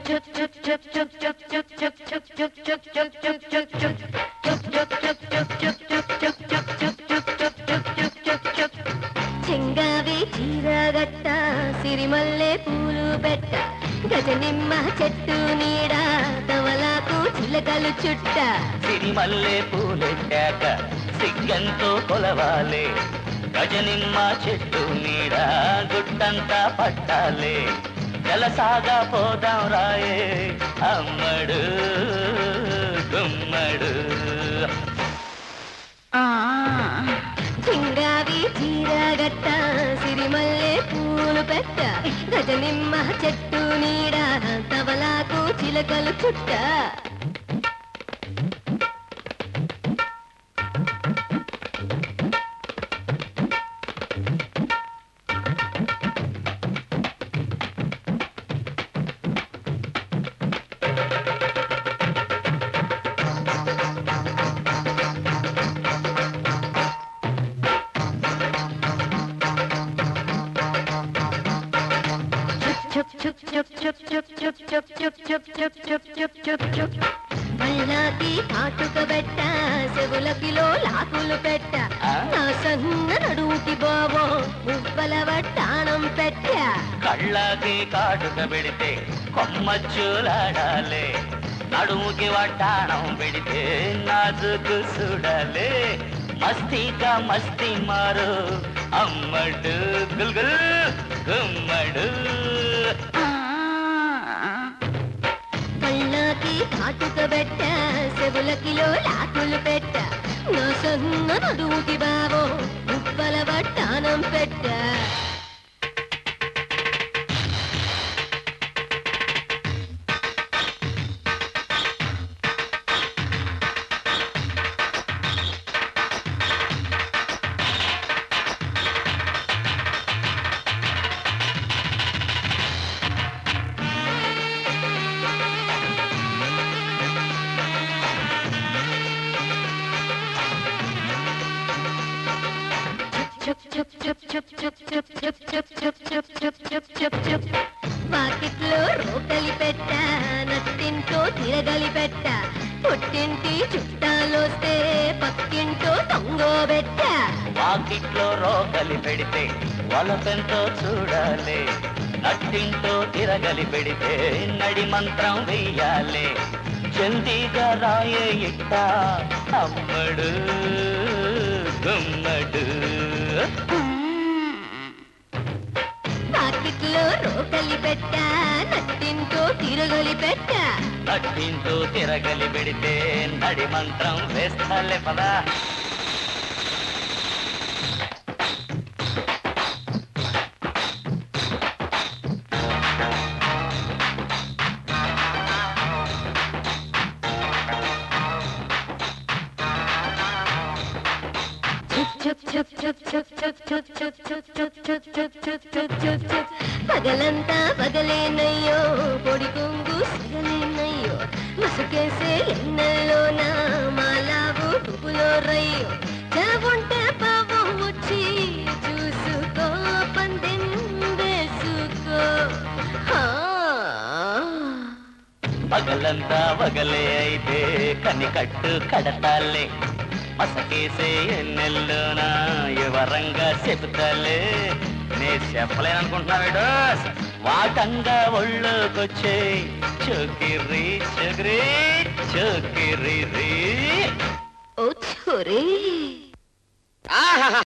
చెంగావి చీరగట్ట సిరిమల్లె పూలు పెట్ట గజనిమ్మ చెట్టు నీడ తవలాకు చిలకలు చుట్ట సిరిమల్లె పూలెట్టాక సిగ్గంతో కొలవాలే గజనిమ్మ చెట్టు నీడ గుట్టంతా పట్టాలే జలసాగా పోదాం రాయే అమ్మడు గుమ్మడు చెంగావి చీరగట్ట సిరిమల్లె పూలు పెట్ట గజనిమ్మ చెట్టు నీడ తవలాకు చిలకలు చుట్ట పళ్ళకి కాటుక పెట్ట చెవులకిలో లాకులు పెట్ట ఆ? నా సన్న నడువుకి బావో మువ్వల వడ్డాణం పెట్ట కళ్ళకి కాటుక పెడితే కొమ్మచ్చులాడాలే నడుముకి వడ్డాణం పెడితే నాజుకు చూడాలే మస్తీగా మస్తీ మారు అమ్మడు గుల్గుల్ గుమ్మడు కళ్ళకి కాటుక పెట్ట చెవులకిలో లాకులు పెట్ట నా సన్న నడువుకి బావో మువ్వల వడ్డాణం పెట్ట వాకిట్లో రోకలి పెట్ట నట్టింటో తిరగలి పెట్ట పుట్టింటి చుట్టాలొస్తే పక్కింటో తొంగో పెట్ట వాకిట్లో రోకలి పెడితే వలపెంతో చూడాలి నట్టింటో తిరగలి పెడితే నడి మంత్రం వెయ్యాలి జల్దీగా రాయే ఇట్ట అమ్మడు గుమ్మడు పాకిట్లో రోకలి పెట్ట నట్టింటో తిరగలి పెట్ట నట్టింటో తిరగలి పెడితే నడి మంత్రం వేస్తాలే పదా పగలంతా పగలేనయ్యో పొడి కొంగు సగలేనయ్యో మసుకేసే ఎన్నెల్లోన మాలావు పువ్వులో రయ్యో జలవుంటే పాపం వచ్చి చూసుకో పందెం వేసుకో హా. పగలంతా వగలే అయితే కనికట్టు కడతాలే మసకేసే ఎన్నెల్లోన వివరంగా చెబుతాలే నే చెప్పలేననుకుంటున్నావేడు వాటంగా ఒళ్ళోకొచ్చే చోకిరి చోకిరి చోకిరి రీ ఓ ఛోరే ఆహాహా